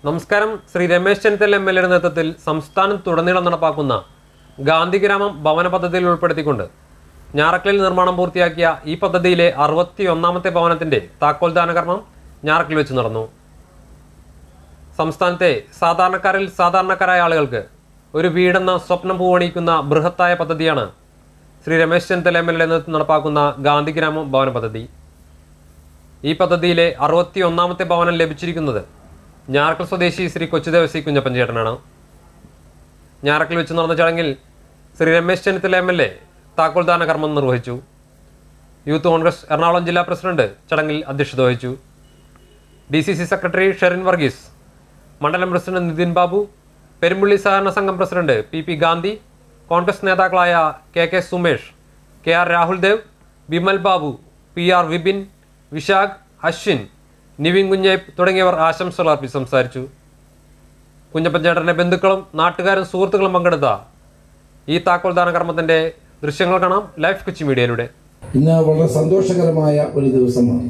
നമസ്കാരം Shri Ramesh Chennithala M L എയുടെ നേതൃത്വത്തിൽ സംസ്ഥാനത്തുടനീളം നടപ്പാക്കുന്ന ഗാന്ധിഗ്രാമം ഭവന പദ്ധതിയിൽ ഉൾപ്പെടുത്തിക്കൊണ്ട് ഞാറക്കലിൽ നിർമ്മാണം പൂർത്തിയാക്കിയ ഈ പദ്ധതിയിലെ അറുപത്തി ഒന്നാമത്തെ ഭവനത്തിന്റെ താക്കോൽദാന കർമ്മം ഞാറക്കൽ വെച്ച് നടന്നു സംസ്ഥാനത്തെ സാധാരണക്കാരിൽ സാധാരണക്കാരായ ആളുകൾക്ക് ഒരു വീടെന്ന സ്വപ്നം പൂവണിക്കുന്ന ബൃഹത്തായ പദ്ധതിയാണ് Shri Ramesh Chennithala M L A നേതൃത്വം നടപ്പാക്കുന്ന ഗാന്ധിഗ്രാമം ഭവന പദ്ധതി ഈ പദ്ധതിയിലെ അറുപത്തി ഒന്നാമത്തെ ഭവനം ലഭിച്ചിരിക്കുന്നത് ഞാറക്കൽ സ്വദേശി ശ്രീ കൊച്ചുദേവസി കുഞ്ഞപ്പൻ ചേട്ടനാണ് ഞാറക്കൽ വെച്ച് നടന്ന ചടങ്ങിൽ Shri Ramesh Chennithala M L A താക്കോൽദാന കർമ്മം നിർവഹിച്ചു യൂത്ത് കോൺഗ്രസ് എറണാകുളം ജില്ലാ പ്രസിഡന്റ് ചടങ്ങിൽ അധ്യക്ഷത വഹിച്ചു D C C secretary Sherin Varghese മണ്ഡലം പ്രസിഡന്റ് നിതിൻ ബാബു പെരുമ്പള്ളി സഹകരണ സംഘം president P P Gandhi Congress നേതാക്കളായ K K Sumesh K R Rahul Dev Vimal Babu P R Vipin Vishakh Ashwin Nivin Kunjeppu തുടങ്ങിയവർ ആശംസകൾ അർപ്പിച്ച് സംസാരിച്ചു കുഞ്ഞപ്പൻ ചേട്ടന്റെ ബന്ധുക്കളും നാട്ടുകാരും സുഹൃത്തുക്കളും പങ്കെടുത്ത ഈ താക്കോൽദാന കർമ്മത്തിന്റെ ദൃശ്യങ്ങൾ കാണാം ലൈഫ് കൊച്ചി മീഡിയയിലൂടെ ഇന്ന് വളരെ സന്തോഷകരമായ ഒരു ദിവസമാണ്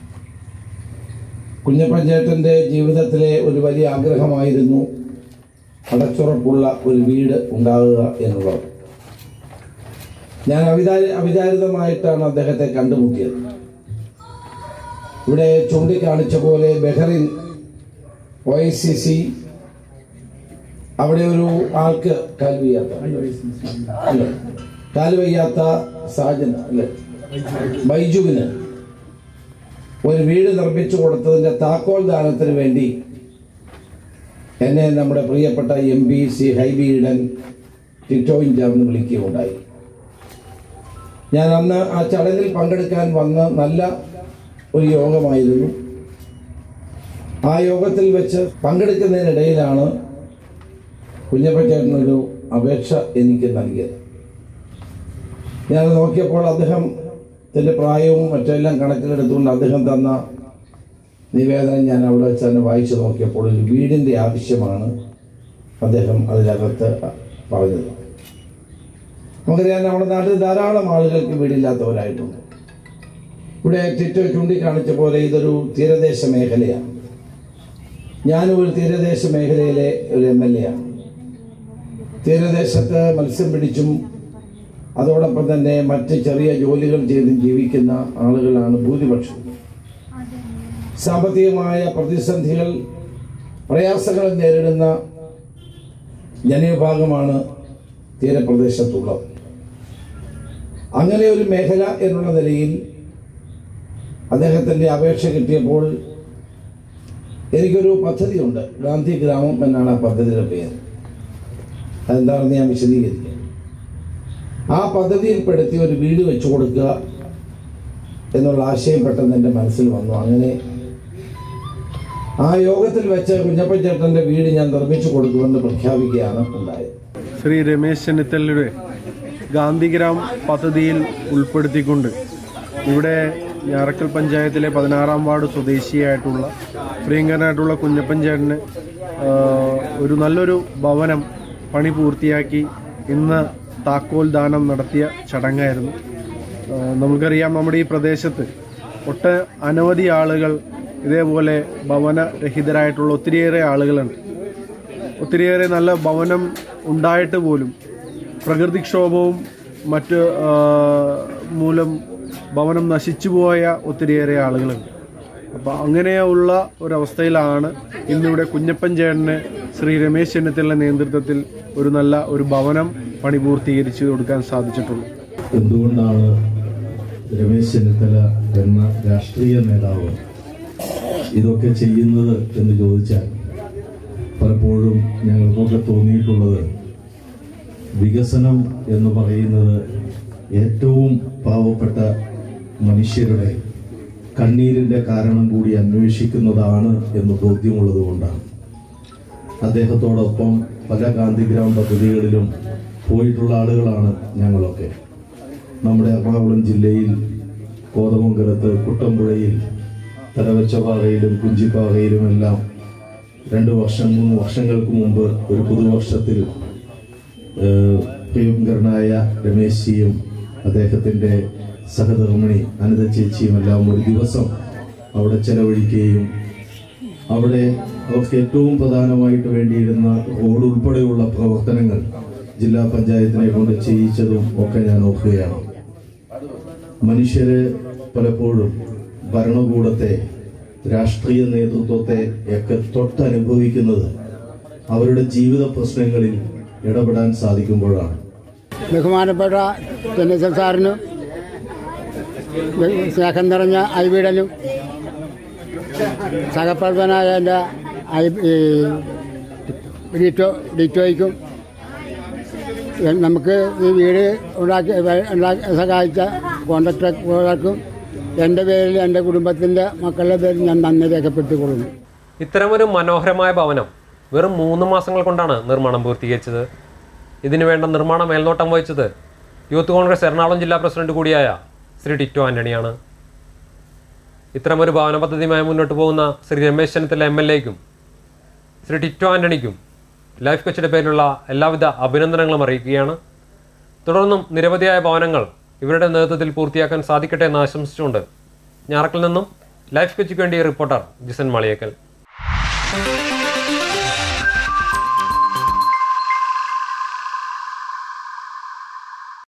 കുഞ്ഞപ്പഞ്ചേട്ടന്റെ ജീവിതത്തിലെ ഒരു വലിയ ആഗ്രഹമായിരുന്നു അടച്ചുറപ്പുള്ള ഒരു വീട് ഉണ്ടാകുക എന്നുള്ളത് ഞാൻ അവിചാരി അവിചാരിതമായിട്ടാണ് അദ്ദേഹത്തെ കണ്ടുമുട്ടിയത് ഇവിടെ ചൂണ്ടിക്കാണിച്ച പോലെ Bahrain O I C C അവിടെ ഒരു ആൾക്ക് കാൽ വയ്യാത്ത അല്ലേ കാൽ വയ്യാത്ത സാജൻ അല്ലേ ബൈജുവിന് ഒരു വീട് നിർമ്മിച്ചു കൊടുത്തതിന്റെ താക്കോൽ ദാനത്തിന് വേണ്ടി എന്നെ നമ്മുടെ പ്രിയപ്പെട്ട M P C Hibi Eden ടിറ്റോയും ചേർന്ന് വിളിക്കുകയുണ്ടായി ഞാൻ അന്ന് ആ ചടങ്ങിൽ പങ്കെടുക്കാൻ വന്ന നല്ല ഒരു യോഗമായിരുന്നു ആ യോഗത്തിൽ വെച്ച് പങ്കെടുക്കുന്നതിനിടയിലാണ് കുഞ്ഞപ്പച്ചേട്ടനൊരു അപേക്ഷ എനിക്ക് നൽകിയത് ഞാൻ നോക്കിയപ്പോൾ അദ്ദേഹത്തിൻ്റെ പ്രായവും മറ്റെല്ലാം കണക്കിലെടുത്തുകൊണ്ട് അദ്ദേഹം തന്ന നിവേദനം ഞാൻ അവിടെ വെച്ച് തന്നെ വായിച്ചു നോക്കിയപ്പോൾ ഒരു വീടിൻ്റെ ആവശ്യമാണ് അദ്ദേഹം അതിനകത്ത് പറഞ്ഞത് നമുക്കറിയാം നമ്മുടെ നാട്ടിൽ ധാരാളം ആളുകൾക്ക് വീടില്ലാത്തവരായിട്ടുണ്ട് ഇവിടെ ടിറ്റോ ചൂണ്ടിക്കാണിച്ച പോലെ ഇതൊരു തീരദേശ മേഖലയാണ് ഞാനും ഒരു തീരദേശ മേഖലയിലെ ഒരു എം എൽ എ ആണ് തീരദേശത്ത് മത്സ്യം പിടിച്ചും അതോടൊപ്പം തന്നെ മറ്റ് ചെറിയ ജോലികൾ ചെയ്തും ജീവിക്കുന്ന ആളുകളാണ് ഭൂരിപക്ഷം സാമ്പത്തികമായ പ്രതിസന്ധികൾ പ്രയാസങ്ങൾ നേരിടുന്ന ജനവിഭാഗമാണ് തീരപ്രദേശത്തുള്ളത് അങ്ങനെ ഒരു മേഖല എന്നുള്ള നിലയിൽ അദ്ദേഹത്തിൻ്റെ അപേക്ഷ കിട്ടിയപ്പോൾ എനിക്കൊരു പദ്ധതിയുണ്ട് ഗാന്ധി ഗ്രാമം എന്നാണ് ആ പദ്ധതിയുടെ പേര് അതെന്താണെന്ന് ഞാൻ വിശദീകരിക്കാം ആ പദ്ധതിയിൽപ്പെടുത്തി ഒരു വീട് വെച്ചു കൊടുക്കുക എന്നുള്ള ആശയം പെട്ടെന്ന് എൻ്റെ മനസ്സിൽ വന്നു അങ്ങനെ ആ യോഗത്തിൽ വെച്ച് കുഞ്ഞപ്പൻ ചേട്ടൻ്റെ വീട് ഞാൻ നിർമ്മിച്ചു കൊടുക്കുമെന്ന് പ്രഖ്യാപിക്കുകയാണ് ഉണ്ടായത് ശ്രീ രമേശ് ചെന്നിത്തലയുടെ ഗാന്ധിഗ്രാം പദ്ധതിയിൽ ഉൾപ്പെടുത്തിക്കൊണ്ട് ഇവിടെ ഞാറക്കൽ പഞ്ചായത്തിലെ പതിനാറാം വാർഡ് സ്വദേശിയായിട്ടുള്ള പ്രിയങ്കരനായിട്ടുള്ള കുഞ്ഞപ്പൻ ചേട്ടന് ആ, ഒരു നല്ലൊരു ഭവനം പണി പൂർത്തിയാക്കി ഇന്ന് താക്കോൽ ദാനം നടത്തിയ ചടങ്ങായിരുന്നു ആ, നമുക്കറിയാം നമ്മുടെ ഈ പ്രദേശത്ത് ഒട്ട അനവധി ആളുകൾ ഇതേപോലെ ഭവനരഹിതരായിട്ടുള്ള ഒത്തിരിയേറെ ആളുകളുണ്ട് ഒത്തിരിയേറെ നല്ല ഭവനം ഉണ്ടായിട്ട് പോലും പ്രകൃതിക്ഷോഭവും മറ്റ് ആ, മൂലം ഭവനം നശിച്ചുപോയ ഒത്തിരിയേറെ ആളുകളുണ്ട് അപ്പോൾ അങ്ങനെയുള്ള ഒരവസ്ഥയിലാണ് ഇന്നിവിടെ കുഞ്ഞപ്പൻ ചേട്ടന് ശ്രീ രമേശ് ചെന്നിത്തലിന്റെ നേതൃത്വത്തിൽ ഒരു നല്ല ഒരു ഭവനം പണി പൂർത്തീകരിച്ചു കൊടുക്കാൻ സാധിച്ചിട്ടുള്ളൂ എന്തുകൊണ്ടാണ് രമേശ് ചെന്നിത്തല എന്ന രാഷ്ട്രീയ നേതാവ് ഇതൊക്കെ ചെയ്യുന്നത് എന്ന് ചോദിച്ചാൽ പലപ്പോഴും ഞങ്ങൾക്കൊക്കെ തോന്നിയിട്ടുള്ളത് വികസനം എന്ന് പറയുന്നത് ഏറ്റവും പാവപ്പെട്ട മനുഷ്യരുടെ കണ്ണീരിന്റെ കാരണം കൂടി അന്വേഷിക്കുന്നതാണ് എന്ന് ബോധ്യമുള്ളത് കൊണ്ടാണ് അദ്ദേഹത്തോടൊപ്പം പല ഗാന്ധിഗ്രാം പദ്ധതികളിലും പോയിട്ടുള്ള ആളുകളാണ് ഞങ്ങളൊക്കെ നമ്മുടെ എറണാകുളം ജില്ലയിൽ കോതമംഗലത്ത് കുട്ടമ്പുഴയിൽ തലവച്ചപാറയിലും കുഞ്ചിപ്പാറയിലും എല്ലാം രണ്ട് വർഷം മൂന്ന് വർഷങ്ങൾക്ക് മുമ്പ് ഒരു പുതുവർഷത്തിൽ ഏഹ്, പ്രിയങ്കരനായ രമേശിയും അദ്ദേഹത്തിൻ്റെ സഹധർമ്മിണി അനിത ചേച്ചിയും എല്ലാം ഒരു ദിവസം അവിടെ ചെലവഴിക്കുകയും അവിടെ അവർക്ക് ഏറ്റവും പ്രധാനമായിട്ട് വേണ്ടിയിരുന്ന റോഡ് ഉൾപ്പെടെയുള്ള പ്രവർത്തനങ്ങൾ ജില്ലാ പഞ്ചായത്തിനെ കൊണ്ട് ചെയ്യിച്ചതും ഒക്കെ ഞാൻ ഓർക്കുകയാണ് മനുഷ്യര് പലപ്പോഴും ഭരണകൂടത്തെ രാഷ്ട്രീയ നേതൃത്വത്തെ ഒക്കെ തൊട്ടനുഭവിക്കുന്നത് അവരുടെ ജീവിത പ്രശ്നങ്ങളിൽ ഇടപെടാൻ സാധിക്കുമ്പോഴാണ് ബഹുമാനപ്പെട്ട ചെന്നൈസൻ സാറിനും സ്നേഹം നിറഞ്ഞ ഐവീടനും സഹപ്രവർത്തനായ എൻ്റെ ഐ ഈ ഡിറ്റോ ഡിറ്റോയ്ക്കും നമുക്ക് ഈ വീട് ഉണ്ടാക്കി ഉണ്ടാക്കി സഹായിച്ച കോൺട്രാക്ടർക്കും എൻ്റെ പേരിൽ എൻ്റെ കുടുംബത്തിൻ്റെ മക്കളുടെ പേരിൽ ഞാൻ നന്ദി രേഖപ്പെടുത്തിക്കൊള്ളുന്നു ഇത്തരമൊരു മനോഹരമായ ഭവനം വെറും മൂന്ന് മാസങ്ങൾ കൊണ്ടാണ് നിർമ്മാണം പൂർത്തീകരിച്ചത് ഇതിനു വേണ്ട നിർമ്മാണ മേൽനോട്ടം വഹിച്ചത് യൂത്ത് കോൺഗ്രസ് എറണാകുളം ജില്ലാ പ്രസിഡന്റ് കൂടിയായ ശ്രീ ടിറ്റോ ആന്റണിയാണ് ഇത്തരമൊരു ഭവന പദ്ധതിയുമായി മുന്നോട്ട് പോകുന്ന ശ്രീ രമേശ് ചെന്നിത്തല എം എൽ എക്കും ശ്രീ ടിറ്റോ ആന്റണിക്കും ലൈഫ് കൊച്ചിയുടെ പേരിലുള്ള എല്ലാവിധ അഭിനന്ദനങ്ങളും അറിയിക്കുകയാണ് തുടർന്നും നിരവധിയായ ഭവനങ്ങൾ ഇവരുടെ നേതൃത്വത്തിൽ പൂർത്തിയാക്കാൻ സാധിക്കട്ടെ എന്ന് ആശംസിച്ചുകൊണ്ട് ഞാറക്കിൽ നിന്നും ലൈഫ് കൊച്ചിക്ക് വേണ്ടി റിപ്പോർട്ടർ ജിസൻ മാളിയേക്കൽ